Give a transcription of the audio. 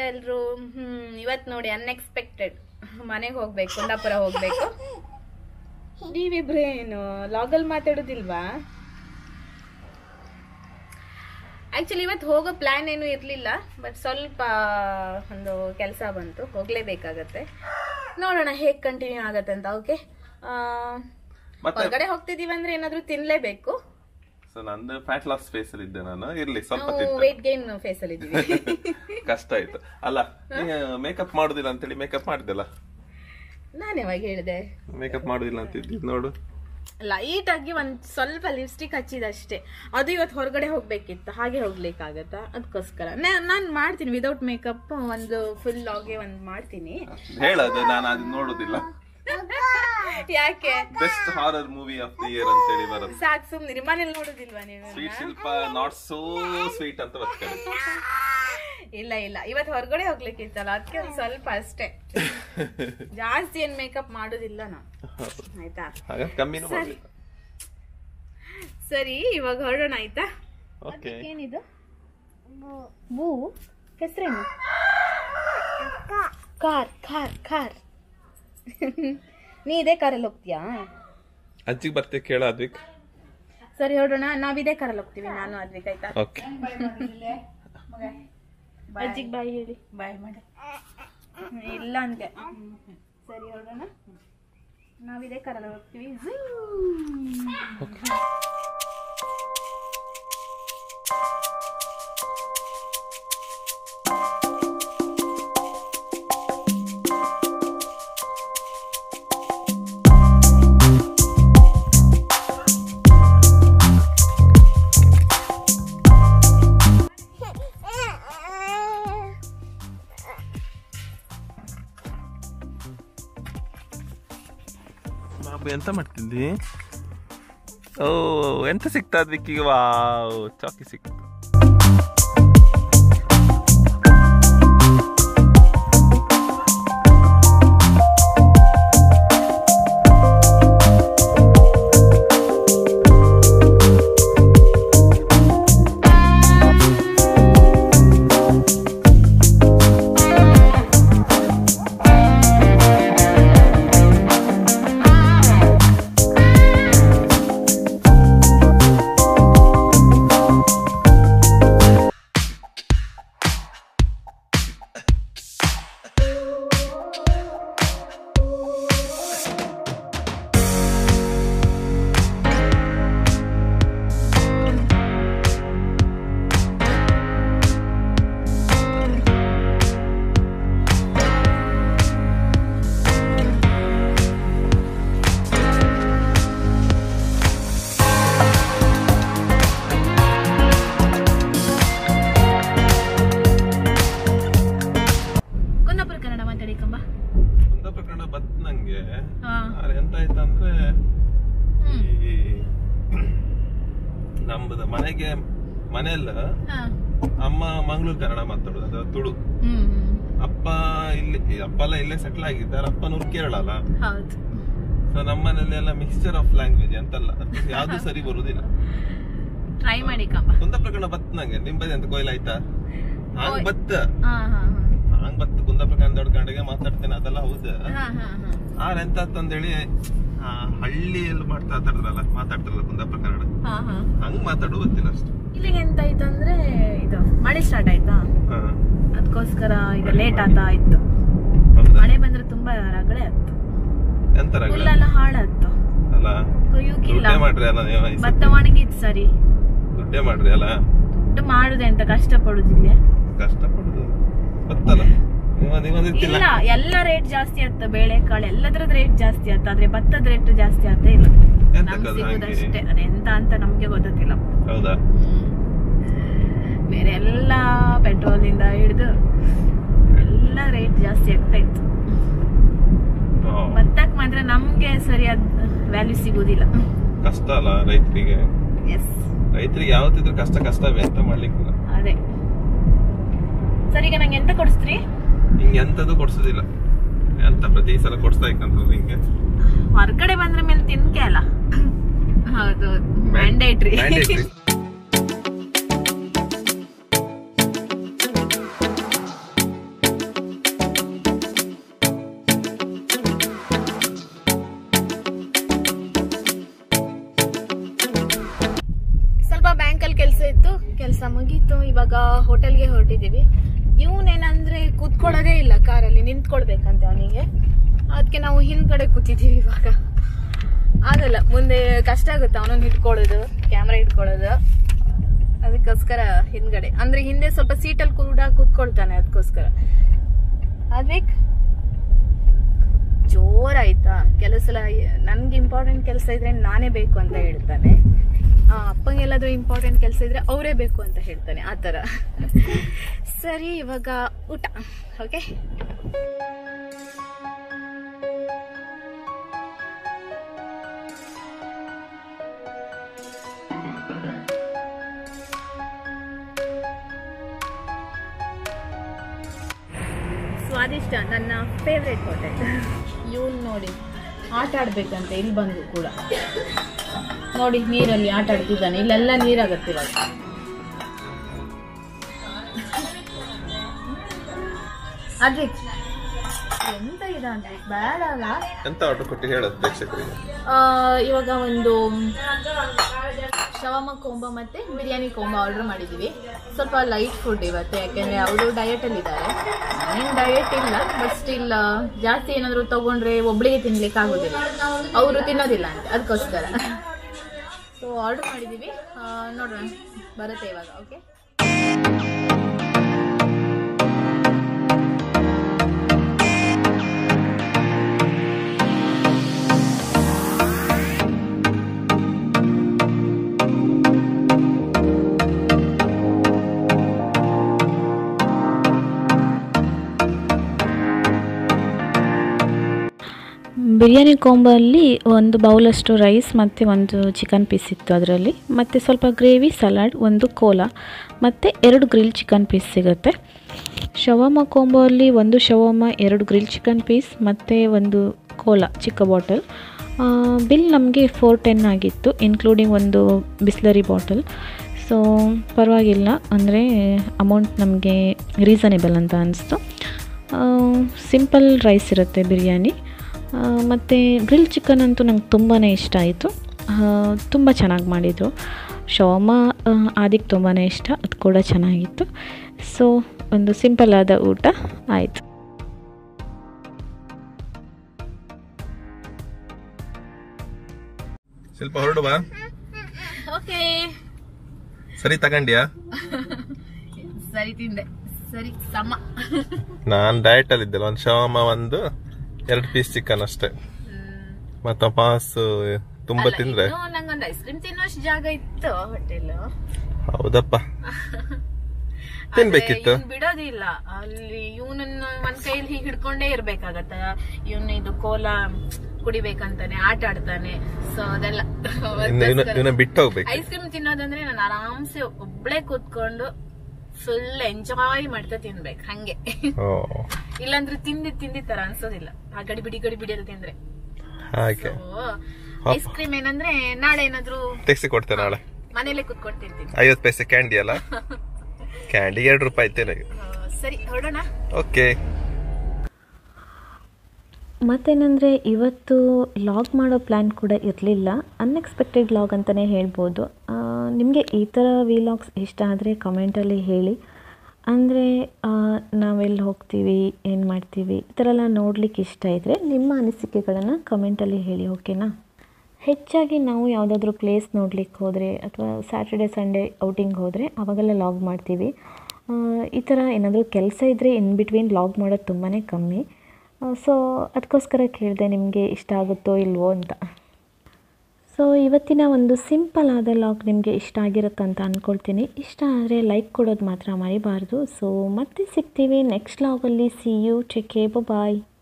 ಎಲ್ರು ಹ್ಮ್ ಇವತ್ ನೋಡಿ ಅನ್ಎಕ್ಸ್ಪೆಕ್ಟೆಡ್ ಮನೆಗೆ ಹೋಗ್ಬೇಕು ಕುಂದಾಪುರ ಹೋಗ್ಬೇಕು ನೀವಿಬ್ರು ಏನು ಲಾಗಲ್ ಮಾತಾಡೋದಿಲ್ವಾ ಆಕ್ಚುಲಿ ಇವತ್ತು ಹೋಗೋ ಪ್ಲಾನ್ ಏನು ಇರಲಿಲ್ಲ ಬಟ್ ಸ್ವಲ್ಪ ಒಂದು ಕೆಲಸ ಬಂತು ಹೋಗ್ಲೇಬೇಕಾಗತ್ತೆ ನೋಡೋಣ ಹೇಗೆ ಕಂಟಿನ್ಯೂ ಆಗತ್ತೆ ಅಂತ ಓಕೆ ಮತ್ತೆ ಹೊರಗಡೆ ಹೋಗ್ತಿದೀವಿ ಅಂದ್ರೆ ಏನಾದ್ರೂ ತಿನ್ಲೇಬೇಕು ಸೊ ನಂದು ಫ್ಯಾಟ್ ಲಾಸ್ ಫೇಸ್ ಅಲ್ಲಿ ಇದ್ದೆ ನಾನು ಇರ್ಲಿ ಸ್ವಲ್ಪ ನಾವು ತಿಂತೆ ವೇಟ್ ಗೇನ್ ಫೇಸ್ ಅಲ್ಲಿ ಇದೀವಿ ಕಷ್ಟ ಆಯ್ತು ಅಲ್ಲ ಮೇಕಪ್ ಮಾಡುದಿಲ್ಲ ಅಂತೇಳಿ ಮೇಕಪ್ ಮಾಡಿದೆಲ್ಲ ನಾನು ಯಾವಾಗ ಹೇಳಿದೆ ಮೇಕಪ್ ಮಾಡುದಿಲ್ಲ ಅಂತ ಇದ್ದಿದ್ ನೋಡು ಲೈಟ್ ಆಗಿ ಒಂದ್ ಸ್ವಲ್ಪ ಲಿಪ್ಸ್ಟಿಕ್ ಹಚ್ಚಿದಷ್ಟೇ ಅದು ಇವತ್ತು ಹೊರಗಡೆ ಹೋಗ್ಬೇಕಿತ್ತು ಹಾಗೆ ಹೋಗ್ಲಿಕ್ಕಾಗತ್ತಾ ಅದಕ್ಕೋಸ್ಕರ ನಾನು ಮಾಡ್ತೀನಿ ವಿದೌಟ್ ಮೇಕಪ್ ಒಂದು ಫುಲ್ ಲಾಗೆ ಒಂದು ಮಾಡ್ತೀನಿ ಹೇಳದು ನಾನು ಅದನ್ನ ನೋಡುದಿಲ್ಲ ಯಾಕೆ best horror movie of the year ಅಂತೇಳಿ ಬರುತ್ತೆ ಸಾಕ್ ಸುಮ್ನಿರಿ ಮನೇಲಿ ನೋಡುದಿಲ್ವಾ ನೀವು sweet Shilpa not so sweet ಅಂತ ಬರ್ತಾರೆ ಇಲ್ಲ ಇಲ್ಲ ಇವತ್ತು ಹೊರಗಡೆ ಹೋಗ್ಲಿಕ್ಕಿತ್ತಲ್ಲ ಅದಕ್ಕೆ ಒಂದ್ ಸ್ವಲ್ಪ ಅಷ್ಟೇ ಜಾಸ್ತಿ ಏನ್ ಮೇಕಪ್ ಮಾಡೋದಿಲ್ಲ ನಾವು ಆಯ್ತಾ ಹಾಗ ಕಮ್ಮಿನೂ ಮಾಡ್ಲಿಕ್ಕೆ ಸರಿ ಇವಾಗ ಹೊರಡೋಣ ಆಯ್ತಾ ಓಕೆ ಏನಿದು ಬೂ ಹೆಸರೇನು ಕಾರ್ ಕಾರ್ ಕಾರ್ ನೀ ಇದೇ ಕಾರಲ್ಲಿ ಹೋಗ್ತೀಯಾ ಅಜ್ಜಿಗೆ ಬರ್ತೆ ಕೇಳ ಅದ್ವಿಕ್ ಸರಿ ಹೊರಡೋಣ ನಾವ್ ಇದೇ ಕಾರಲ್ಲಿ ಹೋಗ್ತೀವಿ ನಾನು ಅದ್ವಿಕ್ ಆಯ್ತಾ ಓಕೆ ಅಜ್ಜಿಗೆ ಬಾಯ್ ಹೇಳಿ ಬಾಯ್ ಮಾಡಿ ಇಲ್ಲ ಅಂತೆ ಸರಿ ಹೊರಡೋಣ ನಾವ್ ಇದೇ ಕಾರಲ್ಲಿ ಹೋಗ್ತೀವಿ ಬಾಬು ಎಂತ ಮಾಡ್ತಿದ್ದಿ ಓ ಎಂತ ಸಿಕ್ತಾ ಅದ್ವಿಕ್ಕಿಗೆ ವಾವ್ ಚಾಕಿ ಸಿಕ್ತು ಕುಂದಾಪುರ ಕನ್ನಡ ಮಾತಾಡಿ ಕಂಬ ಒಂದು ಪ್ರಕರಣ ಬತ್ ನಂಗೆ ಹಾ ಆದ್ರೆ ಎಂತ ಆಯ್ತಂದ್ರೆ ಹ್ಮ್ ಈ ನಮ್ಮದ ಮನೆಗೆ ಮನೆಯಲ್ಲ ಹಾ ಅಮ್ಮ ಮಂಗಳೂರು ಕನ್ನಡ ಮಾತಾಡೋದು ಅದು ತುಳು ಹ್ಮ್ ಹ್ಮ್. ಅಪ್ಪ ಇಲ್ಲಿ ಈ ಅಪ್ಪ ಎಲ್ಲ ಇಲ್ಲೇ ಸೆಟ್ಲ್ ಆಗಿದ್ದಾರೆ ಅಪ್ಪನೂರು ಕೇರಳ ಅಲ್ಲ ಹೌದು ಸೊ ನಮ್ಮ ಮನೇಲಿ ಎಲ್ಲ ಮಿಕ್ಸ್ಚರ್ ಆಫ್ ಲ್ಯಾಂಗ್ವೇಜ್ ಅಂತಲ್ಲ ಯಾವ್ದು ಸರಿ ಬರುದಿಲ್ಲ ಟ್ರೈ ಮಾಡಿ ಕಂಬ ಕುಂದ ಪ್ರಕರಣ ಬತ್ ನಂಗೆ ನಿಂಬದಿ ಅಂತ ಕೊಯ್ಲ್ ಆಯ್ತಾ ಹಂಗ್ ಓಯ್. ಬತ್ತ ಹಾ ಹಾ ಹಂಗ್ ಬತ್ ಕುಂದ ಪ್ರಕರಣ ದೊಡ್ಕಂಡಿಗೆ ಮಾತಾಡ್ತೇನೆ ಅದೆಲ್ಲ ಹೌದು ಹಾ ಹಾ ಹಾ ಆದ್ರೆ ಎಂತ ಅಂತಂದೇಳಿ ಆ, ಹಳ್ಳಿಯಲ್ಲಿ ಮಾಡ್ತಾ ಮಾತಾಡ್ತಾರಲ್ಲ ಮಾತಾಡ್ತಾರಲ್ಲ ಕುಂದಾಪುರ ಕನ್ನಡ ಹಾ ಹಾ ಹಂಗ್ ಮಾತಾಡೋ ಗೊತ್ತಿಲ್ಲ ಅಷ್ಟು ಇಲ್ಲಿಗೆ ಎಂತ ಆಯ್ತು ಅಂದ್ರೆ ಇದು ಮಳೆ ಸ್ಟಾರ್ಟ್ ಆಯ್ತಾ ಹಾ ಅದಕ್ಕೋಸ್ಕರ ಈಗ ಲೇಟ್ ಆಗ್ತಾ ಇತ್ತು ಹೌದಾ ಮಳೆ ಬಂದ್ರೆ ತುಂಬಾ ರಗಳೆ ಆಯ್ತು ಎಂತ ರಗಳೆ? ಹುಲ್ಲೆಲ್ಲ ಹಾಳಾಯ್ತು ಅಲ್ಲ ಕೊಯ್ಯೋಕಿಲ್ಲ ದುಡ್ಡೇ ಮಾಡ್ರಿ ಅಲ್ಲ ನೀವು ಈ ಭತ್ತ ಸತಿ. ಒಣಗಿದ್ ಸರಿ ದುಡ್ಡೇ ಮಾಡ್ರಿ ಅಲ್ಲ ದುಡ್ಡು ಮಾಡುದೆ ಅಂತ ಕಷ್ಟ ಪಡುದಿಲ್ಲ ಕಷ್ಟ ಪಡುದು ಗೊತ್ತಲ್ಲ ನೀವು ನೀವೊಂದಿತ್ತಿಲ್ಲ ಇಲ್ಲ ಎಲ್ಲ ರೇಟ್ ಜಾಸ್ತಿ ಆತ ಬೇಳೆಕಾಳು ಎಲ್ಲದ್ರದ್ ರೇಟ್ ಜಾಸ್ತಿ ಆತ ಆದ್ರೆ ಭತ್ತದ ರೇಟ್ ಜಾಸ್ತಿ ಆತ ಇಲ್ಲ ಎಂತಕ್ಕದು ನಮ್ಗೆ ಹಂಗೆ? ಸಿಗುದಷ್ಟೇ ಅದೆಂತ ಅಂತ ನಮ್ಗೆ ಗೊತ್ತಿಲ್ಲ ಹೌದಾ ಬೇರೆ ಎಲ್ಲ ಪೆಟ್ರೋಲ್ ಇಂದ ಹಿಡಿದು ಎಲ್ಲ ರೇಟ್ ಜಾಸ್ತಿ ಆಗ್ತಾ ಇತ್ತು ಹಾ. ಭತ್ತಕ್ ಮಾತ್ರ ನಮ್ಗೆ ಸರಿಯಾದ ವ್ಯಾಲ್ಯೂ ಸಿಗುದಿಲ್ಲ ಕಷ್ಟ ಅಲ್ಲ ರೈತರಿಗೆ ಎಸ್ ರೈತರಿಗೆ ಯಾವತ್ತಿದ್ರು ಕಷ್ಟ ಕಷ್ಟವೇ ಅಂತ ಮಾಡ್ಲಿಕ್ಕಿಲ್ಲ ಅದೇ ಸರ್ ಈಗ ನಂಗೆ ಎಂತ ಕೊಡಿಸ್ತ್ರಿ ಹಿಂಗೆ ಎಂತದು ಕೊಡ್ಸೋದಿಲ್ಲ ಎಂತ ಪ್ರತಿ ಸಲ ಕೊಡ್ಸ್ತಾ ಇಕ್ಕಂತ ಹಿಂಗೆ ಹೊರಗಡೆ ಬಂದ್ರ ಮೇಲೆ ತಿನ್ಕೆ ಅಲ್ಲ ಹೌದು ಮ್ಯಾಂಡೇಟ್ರಿ Mandatory. ಇವಾಗ ಹೋಟೆಲ್ಗೆ ಹೊರಟಿದ್ದೀವಿ ಇವನೇನಂದ್ರೆ ಕೂತ್ಕೊಳ್ಳೋದೇ ಇಲ್ಲ ಕಾರಲ್ಲಿ ನಿಂತ್ಕೊಳ್ಬೇಕಂತೆ ಅವನಿಗೆ ಅದಕ್ಕೆ ನಾವು ಹಿಂದ್ಗಡೆ ಕೂತಿದ್ದೀವಿ ಇವಾಗ ಆಗಲ್ಲ ಮುಂದೆ ಕಷ್ಟ ಆಗುತ್ತೆ ಅವನನ್ನು ಇಟ್ಕೊಳ್ಳೋದು ಕ್ಯಾಮ್ರಾ ಇಟ್ಕೊಳ್ಳೋದು ಅದಕ್ಕೋಸ್ಕರ ಹಿಂದ್ಗಡೆ ಅಂದ್ರೆ ಹಿಂದೆ ಸ್ವಲ್ಪ ಸೀಟಲ್ಲಿ ಕೂಡ ಕೂತ್ಕೊಳ್ತಾನೆ ಅದಕ್ಕೋಸ್ಕರ ಅದ್ವಿಕ್ ಜೋರಾಯ್ತಾ ಕೆಲಸ ನನ್ಗೆ ಇಂಪಾರ್ಟೆಂಟ್ ಕೆಲಸ ಇದ್ರೆ ನಾನೇ ಬೇಕು ಅಂತ ಹೇಳ್ತಾನೆ ಆ, ಅಪ್ಪಂಗೆಲ್ಲಾದ್ರೂ ಇಂಪಾರ್ಟೆಂಟ್ ಕೆಲಸ ಇದ್ರೆ ಅವರೇ ಬೇಕು ಅಂತ ಹೇಳ್ತಾನೆ ಆ ಥರ ಸರಿ ಇವಾಗ ಊಟ ಓಕೆ ಸ್ವಾದಿಷ್ಟ ನನ್ನ ಫೇವ್ರೆಟ್ ಹೋಟೆಲ್ ಇವನ್ ನೋಡಿ ಆಟ ಆಡ್ಬೇಕಂತೆ ಇಲ್ಲಿ ಬಂದು ಕೂಡ ನೋಡಿ ನೀರಲ್ಲಿ ಆಟ ಆಡ್ತಿದ್ದಾನೆ ಇಲ್ಲೆಲ್ಲ ನೀರಾಗತ್ತೆ ಇವಾಗ ಅದ್ರಿಕ್ ಎಂತ ಇದೆ ಅಂದ್ರೆ ಬೇಡ ಅಲ್ಲ ಎಂತ ಆರ್ಡರ್ ಕೊಟ್ಟು ಹೇಳೋದು ಪ್ರೇಕ್ಷಕರಿಗೆ ಆ, ಇವಾಗ ಒಂದು ಶವಮ ಕೊಂಬ ಮತ್ತೆ ಬಿರಿಯಾನಿ ಕೊಂಬ ಆರ್ಡರ್ ಮಾಡಿದೀವಿ ಸ್ವಲ್ಪ ಲೈಟ್ ಫುಡ್ ಇವತ್ತು ಯಾಕೆಂದ್ರೆ ಅವರು ಡಯಟ್ ಅಲ್ಲಿ ಇದ್ದಾರೆ ನಾನೇನು ಡಯಟ್ ಇಲ್ಲ ಬಟ್ ಸ್ಟಿಲ್ ಜಾಸ್ತಿ ಏನಾದ್ರು ತಗೊಂಡ್ರೆ ಒಬ್ಳಿಗೆ ತಿನ್ಲಿಕ್ಕೆ ಆಗೋದಿಲ್ಲ ಅವರು ತಿನ್ನೋದಿಲ್ಲ ಅಂತ ಅದಕ್ಕೋಸ್ಕರ ಸೊ ಆರ್ಡರ್ ಮಾಡಿದೀವಿ ಆ, ನೋಡೋಣ ಬರುತ್ತೆ ಇವಾಗ ಓಕೆ ಬಿರಿಯಾನಿ ಕೊಂಬಲ್ಲಿ ಒಂದು ಬೌಲಷ್ಟು ರೈಸ್ ಮತ್ತು ಒಂದು ಚಿಕನ್ ಪೀಸ್ ಇತ್ತು ಅದರಲ್ಲಿ ಮತ್ತು ಸ್ವಲ್ಪ ಗ್ರೇವಿ ಸಲಾಡ್ ಒಂದು ಕೋಲಾ ಮತ್ತು ಎರಡು ಗ್ರಿಲ್ ಚಿಕನ್ ಪೀಸ್ ಸಿಗುತ್ತೆ ಶವಮ ಕೊಂಬಲ್ಲಿ ಒಂದು ಶವಮ ಎರಡು ಗ್ರಿಲ್ ಚಿಕನ್ ಪೀಸ್ ಮತ್ತು ಒಂದು ಕೋಲಾ ಚಿಕ್ಕ ಬಾಟಲ್ ಬಿಲ್ ನಮಗೆ ಫೋರ್ ಟೆನ್ ಆಗಿತ್ತು ಇನ್ಕ್ಲೂಡಿಂಗ್ ಒಂದು ಬಿಸ್ಲರಿ ಬಾಟಲ್ ಸೊ ಪರವಾಗಿಲ್ಲ ಅಂದರೆ ಅಮೌಂಟ್ ನಮಗೆ ರೀಸನೇಬಲ್ ಅಂತ ಅನಿಸ್ತು ಸಿಂಪಲ್ ರೈಸ್ ಇರುತ್ತೆ ಬಿರಿಯಾನಿ ಮತ್ತು ಗ್ರಿಲ್ ಚಿಕನ್ ಅಂತೂ ನಂಗೆ ತುಂಬಾ ಇಷ್ಟ ಆಯಿತು ತುಂಬ ಚೆನ್ನಾಗಿ ಮಾಡಿದರು ಶವಮ ಆದಿಗೆ ತುಂಬಾ ಇಷ್ಟ ಅದು ಕೂಡ ಚೆನ್ನಾಗಿತ್ತು ಸೊ ಒಂದು ಸಿಂಪಲ್ ಆದ ಊಟ ಆಯಿತು ಸ್ವಲ್ಪ ಹೊರಡುವ ಓಕೆ ಸರಿ ತಗೊಂಡ್ಯಾ ಸರಿ ತಿಂದೆ ಸರಿ ಸಮ ನಾನ್ ಡಯಟ್ ಅಲ್ಲಿ ಇದ್ದಲ್ಲ ಒಂದ್ ಶವಮ ಒಂದು ಎರಡು ಪೀಸ್ ಚಿಕನ್ ಅಷ್ಟೇ ಮತ್ತ ಪಾಸ್ ತುಂಬಾ ತಿಂದ್ರೆ ನಂಗೊಂದು ಐಸ್ ಕ್ರೀಮ್ ತಿನ್ನೋಷ್ಟು ಜಾಗ ಇತ್ತು ಹೋಟೆಲ್ ಹೌದಪ್ಪ ತಿನ್ಬೇಕಿತ್ತು ಬಿಡೋದಿಲ್ಲ ಅಲ್ಲಿ ಇವನನ್ನ ಒಂದ್ ಕೈಯಲ್ಲಿ ಹೀಗೆ ಹಿಡ್ಕೊಂಡೇ ಇರ್ಬೇಕಾಗತ್ತ ಇವನ್ ಇದು ಕೋಲಾ ಕುಡಿಬೇಕಂತಾನೆ ಆಟ ಆಡ್ತಾನೆ ಸೊ ಅದೆಲ್ಲ ಇನ್ನು ಇವನ ಇವನ ಬಿಟ್ಟು ಹೋಗ್ಬೇಕು ಐಸ್ ಕ್ರೀಮ್ ತಿನ್ನೋದಂದ್ರೆ ನಾನು ಆರಾಮ್ಸೆ ಒಬ್ಳೆ ಕೂತ್ಕೊಂಡು ಫುಲ್ ಎಂಜಾಯ್ ಮಾಡ್ತಾ ತಿನ್ಬೇಕು ಹಂಗೆ ಓ ಇಲ್ಲಾಂದ್ರೆ ತಿಂದಿ ತಿಂದಿ ತರ ಅನ್ಸೋದಿಲ್ಲ ಆ ಗಡಿ ಬಿಡಿ ಗಡಿ ಬಿಡಿ ಎಲ್ಲ ತಿಂದ್ರೆ ಹಾಗೆ ಐಸ್ ಕ್ರೀಮ್ ಏನಂದ್ರೆ ನಾಳೆ ಏನಾದ್ರು ತೆಗ್ಸಿ ಕೊಡ್ತೇನೆ ನಾಳೆ ಮನೇಲೆ ಕುತ್ಕೊಂಡು ತಿಂತೀನಿ ಐವತ್ತು ಪೈಸೆ ಕ್ಯಾಂಡಿ ಅಲ್ಲ ಕ್ಯಾಂಡಿ ಎರಡು ರೂಪಾಯಿ ಐತೆ ಆ, ಸರಿ ಹೊರಡೋಣ ಓಕೆ ಮತ್ತೇನೆಂದರೆ ಇವತ್ತು ಲಾಗ್ ಮಾಡೋ ಪ್ಲ್ಯಾನ್ ಕೂಡ ಇರಲಿಲ್ಲ ಅನ್ಎಕ್ಸ್ಪೆಕ್ಟೆಡ್ ಲಾಗ್ ಅಂತಲೇ ಹೇಳ್ಬೋದು ನಿಮಗೆ ಈ ಥರ ವಿಲಾಗ್ಸ್ ಇಷ್ಟ ಆದರೆ ಕಮೆಂಟಲ್ಲಿ ಹೇಳಿ ಅಂದರೆ ನಾವೆಲ್ಲಿ ಹೋಗ್ತೀವಿ ಏನು ಮಾಡ್ತೀವಿ ಈ ಥರ ಎಲ್ಲ ನೋಡಲಿಕ್ಕೆ ಇಷ್ಟ ಇದ್ದರೆ ನಿಮ್ಮ ಅನಿಸಿಕೆಗಳನ್ನು ಕಮೆಂಟಲ್ಲಿ ಹೇಳಿ ಓಕೆನಾ ಹೆಚ್ಚಾಗಿ ನಾವು ಯಾವುದಾದ್ರೂ ಪ್ಲೇಸ್ ನೋಡ್ಲಿಕ್ಕೆ ಹೋದರೆ ಅಥವಾ ಸ್ಯಾಟರ್ಡೆ ಸಂಡೇ ಔಟಿಂಗ್ ಹೋದರೆ ಅವಾಗೆಲ್ಲ ಲಾಗ್ ಮಾಡ್ತೀವಿ ಆ, ಈ ಥರ ಏನಾದರೂ ಕೆಲಸ ಇದ್ದರೆ ಇನ್ ಬಿಟ್ವೀನ್ ಲಾಗ್ ಮಾಡೋದು ತುಂಬಾ ಕಮ್ಮಿ ಸೊ ಅದಕ್ಕೋಸ್ಕರ ಕೇಳಿದೆ ನಿಮಗೆ ಇಷ್ಟ ಆಗುತ್ತೋ ಇಲ್ವೋ ಅಂತ ಸೊ ಇವತ್ತಿನ ಒಂದು ಸಿಂಪಲ್ ಆದ ಲಾಗ್ ನಿಮಗೆ ಇಷ್ಟ ಆಗಿರುತ್ತಂತ ಅಂದ್ಕೊಳ್ತೀನಿ ಇಷ್ಟ ಆದರೆ ಲೈಕ್ ಕೊಡೋದು ಮಾತ್ರ ಮರಿಬಾರ್ದು ಸೊ ಮತ್ತೆ ಸಿಗ್ತೀವಿ ನೆಕ್ಸ್ಟ್ ಲಾಗಲ್ಲಿ ಸಿ ಯು ಚೆಕ್ಕೆ ಬಾಯ್